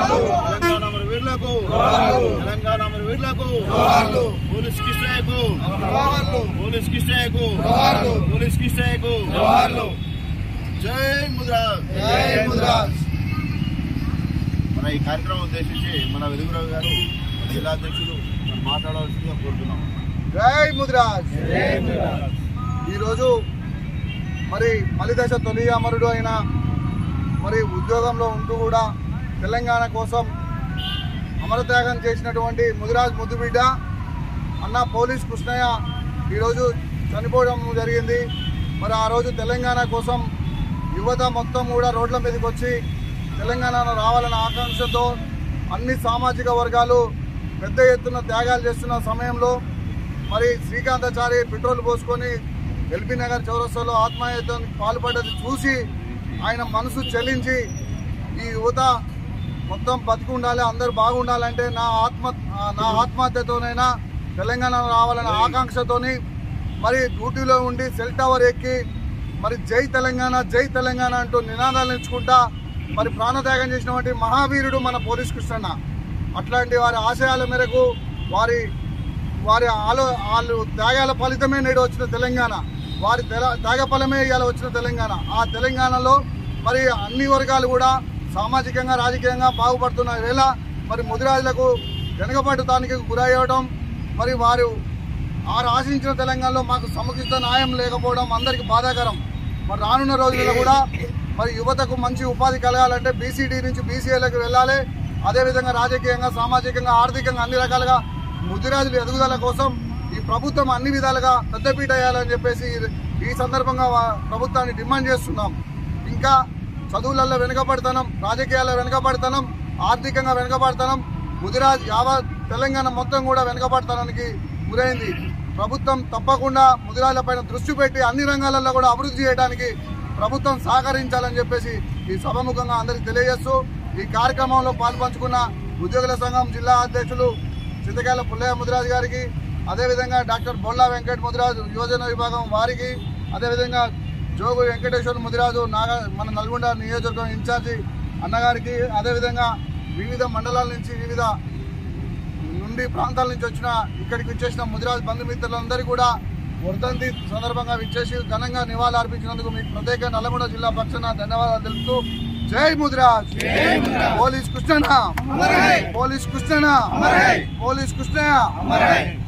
తెలంగాణ మన వీరులకు తెలంగాణ మన వీరులకు పోలీస్ కిష్టయ్యకు పోలీస్ కిష్టయ్యకు పోలీస్ కిష్టయ్యకు జై ముద్రాజ్ మన ఈ కార్యక్రమం ఉద్దేశించి మన వెలుగురావు గారు జిల్లా అధ్యక్షులు మనం మాట్లాడవలసిందిగా కోరుతున్నాం జై ముద్రాజ్ ఈరోజు మరి మలిదశ తొలి అమరుడు అయిన మరి ఉద్యోగంలో ఉంటూ కూడా తెలంగాణ కోసం అమరత్యాగం చేసినటువంటి ముదిరాజ్ ముద్దుబిడ్డ అన్న పోలీస్ కృష్ణయ్య ఈరోజు చనిపోవడం జరిగింది మరి ఆ రోజు తెలంగాణ కోసం యువత మొత్తం కూడా రోడ్ల మీదకి వచ్చి తెలంగాణ రావాలన్న ఆకాంక్షతో అన్ని సామాజిక వర్గాలు పెద్ద ఎత్తున త్యాగాలు చేస్తున్న సమయంలో మరి శ్రీకాంతాచారి పెట్రోల్ పోసుకొని ఎల్బీ నగర్ చౌరస్తాలో ఆత్మహత్యకు పాల్పడ్డది చూసి ఆయన మనసు చెల్లించి ఈ యువత మొత్తం బతికి ఉండాలి అందరు బాగుండాలంటే నా ఆత్మ నా ఆత్మహత్యతోనైనా తెలంగాణ రావాలనే ఆకాంక్షతోని మరి డ్యూటీలో ఉండి సెల్ టవర్ ఎక్కి మరి జై తెలంగాణ జై తెలంగాణ అంటూ నినాదాలు ఎంచుకుంటా మరి ప్రాణత్యాగం చేసినటువంటి మహావీరుడు మన పోలీస్ కృష్ణన్న అట్లాంటి వారి ఆశయాల మేరకు వారి వారి ఆలో వాళ్ళు త్యాగాల ఫలితమే నేడు వచ్చిన తెలంగాణ వారి తెల త్యాగ ఫలమే ఇవాళ వచ్చిన తెలంగాణ ఆ తెలంగాణలో మరి అన్ని వర్గాలు కూడా సామాజికంగా రాజకీయంగా బాగుపడుతున్న వేళ మరి ముదిరాజులకు వెనుకబడటానికి గురయ్యవడం మరి వారు వారు ఆశించిన తెలంగాణలో మాకు సముచిత న్యాయం లేకపోవడం అందరికీ బాధాకరం మరి రానున్న రోజుల్లో కూడా మరి యువతకు మంచి ఉపాధి కలగాలంటే బీసీడీ నుంచి బీసీఏలకు వెళ్ళాలి అదేవిధంగా రాజకీయంగా సామాజికంగా ఆర్థికంగా అన్ని రకాలుగా ముదిరాజుల ఎదుగుదల కోసం ఈ ప్రభుత్వం అన్ని విధాలుగా పెద్దపీట వేయాలని చెప్పేసి ఈ- ఈ సందర్భంగా వా- ప్రభుత్వాన్ని డిమాండ్ చేస్తున్నాం ఇంకా చదువులలో వెనుకబడతనం రాజకీయాల్లో వెనుకబడతనం ఆర్థికంగా వెనుకబడతనం ముదిరాజ్ యావత్ తెలంగాణ మొత్తం కూడా వెనుకబడతనానికి గురైంది ప్రభుత్వం తప్పకుండా ముదిరాజుల పైన దృష్టి పెట్టి అన్ని రంగాలలో కూడా అభివృద్ధి చేయడానికి ప్రభుత్వం సహకరించాలని చెప్పేసి ఈ సభముఖంగా అందరికీ తెలియజేస్తూ ఈ కార్యక్రమంలో పాల్పంచుకున్న ఉద్యోగుల సంఘం జిల్లా అధ్యక్షులు చింతకాయల పుల్లయ్య ముదిరాజు గారికి అదేవిధంగా డాక్టర్ బొల్లా వెంకట ముదిరాజు యువజన విభాగం వారికి అదేవిధంగా జోగు వెంకటేశ్వర ముదిరాజు నాగ మన నల్గొండ నియోజకవర్గం ఇన్ఛార్జి అన్నగారికి అదేవిధంగా వివిధ మండలాల నుంచి వివిధ నుండి ప్రాంతాల నుంచి వచ్చిన ఇక్కడికి వచ్చేసిన ముదిరాజు బంధుమిత్రులందరూ కూడా వర్ధంతి సందర్భంగా విచ్చేసి ఘనంగా నివాళులు అర్పించినందుకు మీకు ప్రత్యేక నల్గొండ జిల్లా పక్షాన ధన్యవాదాలు తెలుపుతూ జై Mudiraj police Krishna police Krishna police Krishna